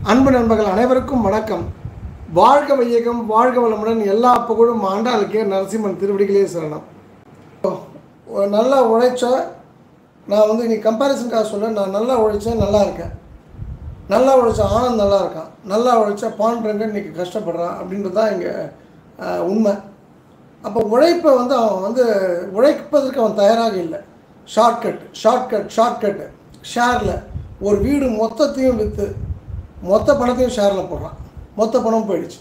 அன்பு நண்பர்கள் அனைவருக்கும் வணக்கம் வாழ்க வையகம் வாழ்க வளமுடன் எல்லா புகழும் ஆண்டாளுக்கே நரசிம்மன் திருவடிகளே சரணம் ஒரு நல்லா உழைச்ச நான் வந்து இன்னைக்கு கம்பேரிசனுக்காக சொல்ல நான் நல்லா உழைச்சேன் நல்லா இருக்கேன் நல்லா உழைச்ச ஆனந்த் நல்லா இருக்கான் நல்லா உழைச்ச பாண்டரங்க இன்னைக்கு கஷ்டப்படுறான் அப்படின்றது தான் இங்கே உண்மை அப்போ உழைப்பை வந்து அவன் வந்து உழைப்பதற்கு அவன் தயாராக இல்லை ஷார்ட்கட் ஷார்ட்கட் ஷார்ட்கட் ஷேரில் ஒரு வீடு மொத்தத்தையும் விற்று மொத்த பணத்தையும் ஷேரில் போடுறான் மொத்த பணம் போயிடுச்சு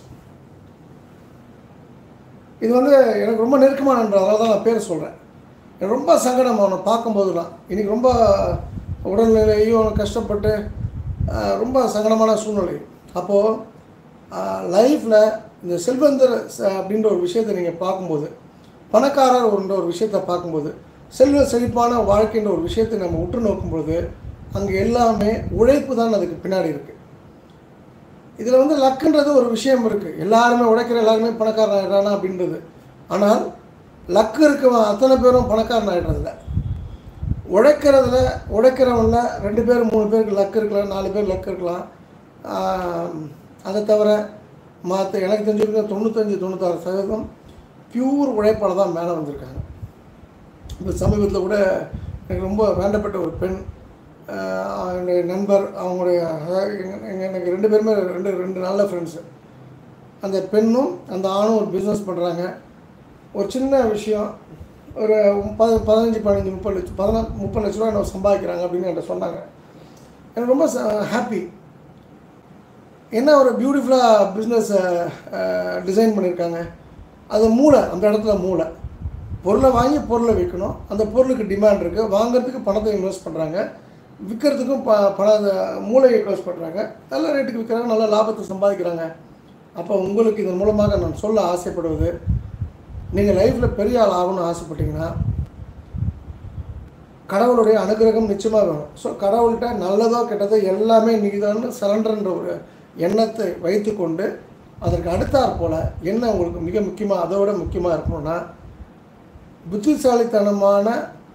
இது வந்து எனக்கு ரொம்ப நெருக்கமான நண்பர் அதனால தான் நான் பேர் சொல்கிறேன் எனக்கு ரொம்ப சங்கடம் அவனை பார்க்கும்போதுலாம் இன்றைக்கி ரொம்ப உடல்நிலையும் அவன் கஷ்டப்பட்டு ஆஹ், ரொம்ப சங்கடமான சூழ்நிலை அப்போது லைஃப்பில் இந்த செல்வந்தர் ச- அப்படின்ற ஒரு விஷயத்தை நீங்கள் பார்க்கும்போது பணக்காரர் ஒன்ற ஒரு விஷயத்தை பார்க்கும்போது செல்வ செழிப்பான வாழ்க்கைன்ற ஒரு விஷயத்தை நம்ம உற்று நோக்கும்பொழுது அங்கே எல்லாமே உழைப்பு தான் அதுக்கு பின்னாடி இருக்குது இதில் வந்து லக்குன்றது ஒரு விஷயம் இருக்குது எல்லாருமே உழைக்கிற எல்லாருமே பணக்காரன் ஆகிடுறானா அப்படின்றது ஆனால் லக்கு இருக்கவன் அத்தனை பேரும் பணக்காரன் ஆகிடுறதில்ல உழைக்கிறதுல உழைக்கிறவன்ல ரெண்டு பேர் மூணு பேருக்கு லக்கு இருக்கலாம் நாலு பேர் லக்கு இருக்கலாம் ஆம், அதை தவிர மற்ற எனக்கு தெரிஞ்சிருக்க தொண்ணூத்தஞ்சு தொண்ணூத்தாறு சதவீதம் பியூர் உழைப்பால் தான் மேலே வந்திருக்காங்க இப்போ சமீபத்தில் கூட எனக்கு ரொம்ப வேண்டப்பட்ட ஒரு பெண் ஆஹ், என்னுடைய நண்பர் அவங்களுடைய அதாவது எங்க- எங்க- எனக்கு ரெண்டு பேருமே ரெண்டு ரெண்டு நல்ல ஃப்ரெண்ட்ஸு அந்த பெண்ணும் அந்த ஆணும் ஒரு பிஸ்னஸ் பண்ணுறாங்க ஒரு சின்ன விஷயம் ஒரு பத பதினஞ்சு பதினஞ்சு முப்பது லட்சம் பதினா முப்பது லட்ச ரூபா என்ன சம்பாதிக்கிறாங்க அப்படின்னு என்கிட்ட சொன்னாங்க எனக்கு ரொம்ப ஹாப்பி என்ன ஒரு பியூட்டிஃபுல்லாக பிஸ்னஸை டிசைன் பண்ணியிருக்காங்க அது மூளை அந்த இடத்துல மூளை பொருளை வாங்கி பொருளை விற்கணும் அந்த பொருளுக்கு டிமாண்ட் இருக்குது வாங்குறதுக்கு பணத்தை இன்வெஸ்ட் பண்ணுறாங்க விற்கிறதுக்கும் ப பண மூளையை இன்வெஸ்ட் பண்ணுறாங்க நல்ல ரேட்டுக்கு விற்கிறாங்க நல்ல லாபத்தை சம்பாதிக்கிறாங்க அப்போ உங்களுக்கு இதன் மூலமாக நான் சொல்ல ஆசைப்படுவது நீங்கள் லைஃப்பில் பெரிய ஆள் ஆகணும்னு ஆசைப்பட்டீங்கன்னா கடவுளுடைய அனுகிரகம் நிச்சயமாக வேணும் ஸோ கடவுள்கிட்ட நல்லதோ கெட்டதோ எல்லாமே நீதான்னு சரண்டர்ன்ற ஒரு எண்ணத்தை வைத்துக்கொண்டு அதற்கு அடுத்தாற் போல் என்ன உங்களுக்கு மிக முக்கியமாக அதை விட முக்கியமாக இருக்கணும்னா புத்திசாலித்தனமான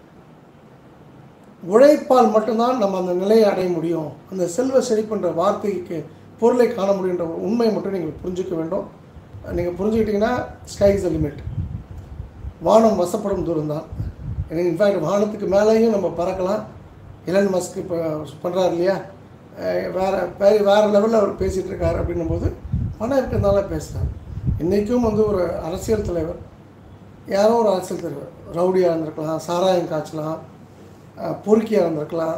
உழைப்பால் மட்டும்தான் நம்ம அந்த நிலையை அடைய முடியும் அந்த செல்வ செழிப்புன்ற வார்த்தைக்கு பொருளை காண முடியுன்ற ஒரு உண்மையை மட்டும் நீங்கள் புரிஞ்சுக்க வேண்டும் நீங்கள் புரிஞ்சுக்கிட்டீங்கன்னா ஸ்கை இஸ் த லிமிட் வானம் வசப்படும் தூரம் தான் இன்ஃபேக்ட் வானத்துக்கு மேலேயும் நம்ம பறக்கலாம் எலன் மஸ்க் இப்போ பண்ணுறாரு இல்லையா அஹ் வேற வேறு வேறு லெவலில் அவர் பேசிகிட்டு இருக்காரு அப்படின்னும் போது பணம் இருக்கிறதுனால பேசுகிறார் இன்றைக்கும் வந்து ஒரு அரசியல் தலைவர் யாரோ ஒரு அரசியல் தலைவர் ரவுடியாக இருந்திருக்கலாம் சாராயம் காய்ச்சலாம் அஹ் பொறுக்கியாக இருந்திருக்கலாம்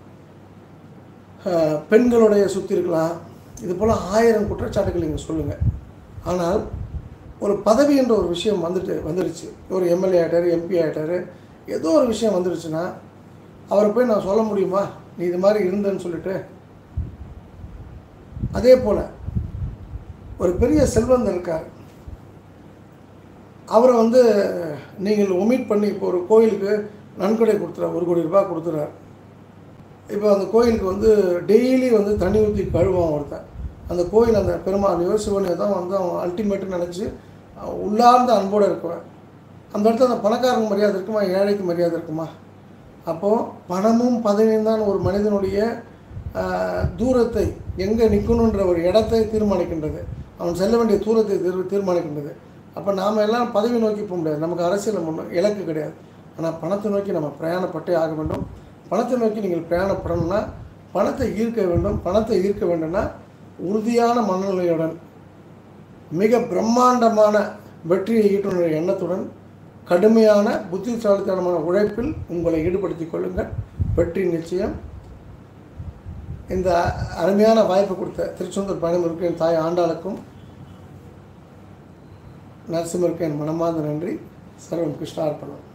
அஹ் பெண்களுடைய சுற்றி இருக்கலாம் இது போல் ஆயிரம் குற்றச்சாட்டுகள் நீங்கள் சொல்லுங்கள் ஆனால் ஒரு பதவி என்ற ஒரு விஷயம் வந்துட்டு வந்துடுச்சு ஒரு எம்எல்ஏ ஆகிட்டார் எம்பி ஆகிட்டார் ஏதோ ஒரு விஷயம் வந்துடுச்சுன்னா அவரை போய் நான் சொல்ல முடியுமா நீ இது மாதிரி இருந்தேன்னு சொல்லிட்டு அதே போல் ஒரு பெரிய செல்வந்தர் இருக்கார் அவரை வந்து நீங்கள் ஒமிட் பண்ணி இப்போ ஒரு கோயிலுக்கு நன்கொடை கொடுத்துறார் ஒரு கோடி ரூபாய் கொடுத்துறார் இப்போ அந்த கோயிலுக்கு வந்து டெய்லி வந்து தண்ணி ஊற்றி கழுவான் ஒருத்தன் அந்த கோயில் அந்த பெருமாளையோ சிவனையோ தான் வந்து அவன் அல்டிமேட்டு நினச்சி உள்ளார்ந்த அன்போடு இருக்குவேன் அந்த இடத்துல அந்த பணக்காரங்க மரியாதை இருக்குமா ஏழைக்கு மரியாதை இருக்குமா அப்போது பணமும் பதவியும் தான் ஒரு மனிதனுடைய ஆஹ், தூரத்தை எங்கே நிற்கணுன்ற ஒரு இடத்தை தீர்மானிக்கின்றது அவன் செல்ல வேண்டிய தூரத்தை தீர் தீர்மானிக்கின்றது அப்போ நாம் எல்லாம் பதவி நோக்கி போக முடியாது நமக்கு அரசியல் முன்ன இலக்கு கிடையாது ஆனால் பணத்தை நோக்கி நம்ம பிரயாணப்பட்டே ஆக வேண்டும் பணத்தை நோக்கி நீங்கள் பிரயாணப்படணும்னா பணத்தை ஈர்க்க வேண்டும் பணத்தை ஈர்க்க வேண்டும்னா உறுதியான மனநிலையுடன் மிக பிரம்மாண்டமான வெற்றியை ஈட்டுன்ற எண்ணத்துடன் கடுமையான புத்திசாலித்தனமான உழைப்பில் உங்களை ஈடுபடுத்திக் கொள்ளுங்கள் வெற்றி நிச்சயம் இந்த அருமையான வாய்ப்பு கொடுத்த திருச்செந்தூர் பயணமிற்கு என் தாய் ஆண்டாளுக்கும் நரசிம்மருக்கு என் மனமார்ந்த நன்றி சர்வம் கிருஷ்ணார்ப்பணம்